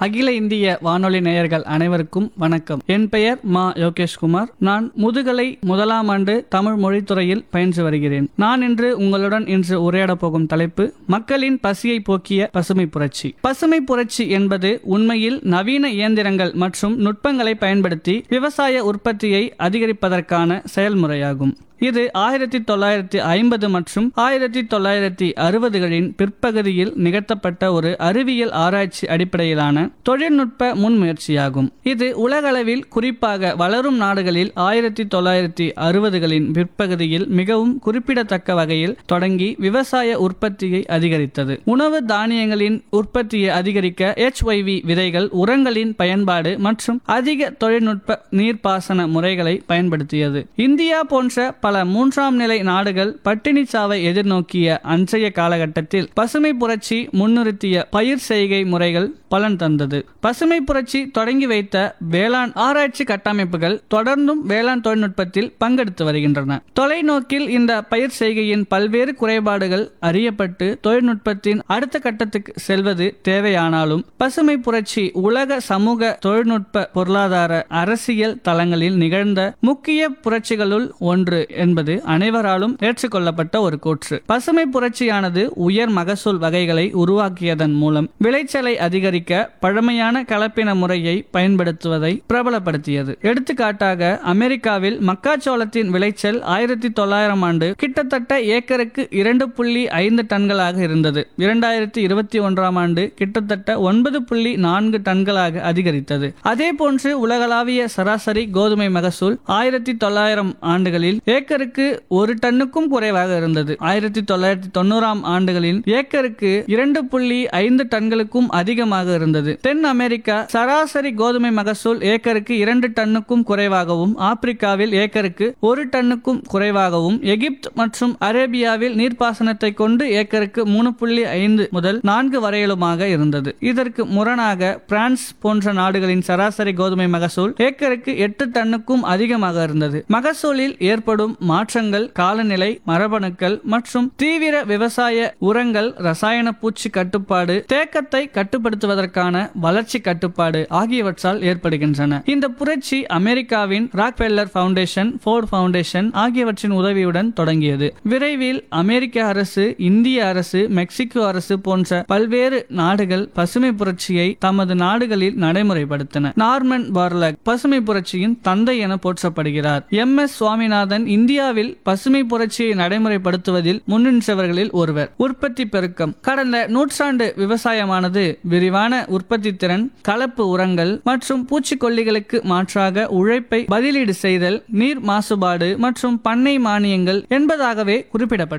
அகில இந்திய வானொலி நேயர்கள் அனைவருக்கும் வணக்கம் என் பெயர் மா யோகேஷ்குமார் நான் முதுகலை முதலாம் ஆண்டு தமிழ் மொழித்துறையில் பயின்று வருகிறேன் நான் இன்று உங்களுடன் இன்று உரையாடப் போகும் தலைப்பு மக்களின் பசியை போக்கிய பசுமை புரட்சி பசுமை புரட்சி என்பது உண்மையில் நவீன இயந்திரங்கள் மற்றும் நுட்பங்களை பயன்படுத்தி விவசாய உற்பத்தியை அதிகரிப்பதற்கான செயல்முறையாகும் இது ஆயிரத்தி தொள்ளாயிரத்தி ஐம்பது மற்றும் ஆயிரத்தி தொள்ளாயிரத்தி அறுபதுகளின் பிற்பகுதியில் நிகழ்த்தப்பட்ட ஒரு அறிவியல் ஆராய்ச்சி அடிப்படையிலான தொழில்நுட்ப முன்முயற்சியாகும் இது உலகளவில் குறிப்பாக வளரும் நாடுகளில் ஆயிரத்தி தொள்ளாயிரத்தி அறுபதுகளின் பிற்பகுதியில் மிகவும் குறிப்பிடத்தக்க வகையில் தொடங்கி விவசாய உற்பத்தியை அதிகரித்தது உணவு தானியங்களின் உற்பத்தியை அதிகரிக்க HYV விதைகள் உரங்களின் பயன்பாடு மற்றும் அதிக தொழில்நுட்ப நீர்ப்பாசன முறைகளை பயன்படுத்தியது இந்தியா போன்ற பல மூன்றாம் நிலை நாடுகள் பட்டினி சாவை எதிர்நோக்கிய அன்றைய காலகட்டத்தில் பசுமை புரட்சி முன்னிறுத்திய பயிர் செய்கை முறைகள் பலன் தந்தது பசுமை புரட்சி தொடங்கி வைத்த வேளாண் ஆராய்ச்சி கட்டமைப்புகள் தொடர்ந்தும் வேளாண் தொழில்நுட்பத்தில் பங்கெடுத்து வருகின்றன தொலைநோக்கில் இந்த பயிர் செய்கையின் பல்வேறு குறைபாடுகள் அறியப்பட்டு தொழில்நுட்பத்தின் அடுத்த கட்டத்துக்கு செல்வது தேவையானாலும் பசுமை புரட்சி உலக சமூக தொழில்நுட்ப பொருளாதார அரசியல் தளங்களில் நிகழ்ந்த முக்கிய புரட்சிகளுள் ஒன்று என்பது அனைவராலும் ஏற்றுக்கொள்ளப்பட்ட ஒரு கூற்று பசுமை புரட்சியானது உயர் மகசூல் வகைகளை உருவாக்கியதன் மூலம் விளைச்சலை அதிகரிக்க பழமையான கலப்பின முறையை பயன்படுத்துவதை பிரபலப்படுத்தியது எடுத்துக்காட்டாக அமெரிக்காவில் மக்காச்சோளத்தின் விளைச்சல் ஆயிரத்தி தொள்ளாயிரம் ஆண்டு கிட்டத்தட்ட ஏக்கருக்கு இரண்டு புள்ளி ஐந்து டன்களாக இருந்தது இரண்டாயிரத்தி இருபத்தி ஒன்றாம் ஆண்டு கிட்டத்தட்ட ஒன்பது புள்ளி நான்கு டன்களாக அதிகரித்தது அதே போன்று உலகளாவிய சராசரி கோதுமை மகசூல் ஆயிரத்தி தொள்ளாயிரம் ஆண்டுகளில் ஏக்கருக்கு ஒரு டன்னுக்கும் குறைவாக இருந்தது ஆயிரத்தி தொள்ளாயிரத்தி தொண்ணூறாம் ஆண்டுகளில் ஏக்கருக்கு இரண்டு புள்ளி ஐந்து டன்களுக்கும் அதிகமாக இருந்தது தென் அமெரிக்கா சராசரி கோதுமை மகசூல் ஏக்கருக்கு இரண்டு டன்னுக்கும் குறைவாகவும் ஆப்பிரிக்காவில் ஏக்கருக்கு ஒரு டன்னுக்கும் குறைவாகவும் எகிப்து மற்றும் அரேபியாவில் நீர்ப்பாசனத்தை கொண்டு ஏக்கருக்கு மூணு புள்ளி ஐந்து முதல் நான்கு வரையிலுமாக இருந்தது இதற்கு முரணாக பிரான்ஸ் போன்ற நாடுகளின் சராசரி கோதுமை மகசூல் ஏக்கருக்கு எட்டு டன்னுக்கும் அதிகமாக இருந்தது மகசூலில் ஏற்படும் மாற்றங்கள் காலநிலை மரபணுக்கள் மற்றும் தீவிர விவசாய உரங்கள் ரசாயன பூச்சி கட்டுப்பாடு தேக்கத்தை கட்டுப்படுத்துவதற்கான வளர்ச்சி கட்டுப்பாடு ஆகியவற்றால் ஏற்படுகின்றன இந்த புரட்சி அமெரிக்காவின் ராக்பெல்லர் ஃபவுண்டேஷன் ஃபோர்ட் ஃபவுண்டேஷன் ஆகியவற்றின் உதவியுடன் தொடங்கியது விரைவில் அமெரிக்க அரசு இந்திய அரசு மெக்சிகோ அரசு போன்ற பல்வேறு நாடுகள் பசுமை புரட்சியை தமது நாடுகளில் நடைமுறைப்படுத்தின நார்மன் பார்லக் பசுமை புரட்சியின் தந்தை என போற்றப்படுகிறார் எம் எஸ் சுவாமிநாதன் இந்தியாவில் பசுமை புரட்சியை நடைமுறைப்படுத்துவதில் முன்னின்றவர்களில் ஒருவர் உற்பத்தி பெருக்கம் கடந்த நூற்றாண்டு விவசாயமானது விரிவான உற்பத்தி திறன் கலப்பு உரங்கள் மற்றும் பூச்சிக்கொல்லிகளுக்கு மாற்றாக உழைப்பை பதிலீடு செய்தல் நீர் மாசுபாடு மற்றும் பண்ணை மானியங்கள் என்பதாகவே குறிப்பிடப்பட்டது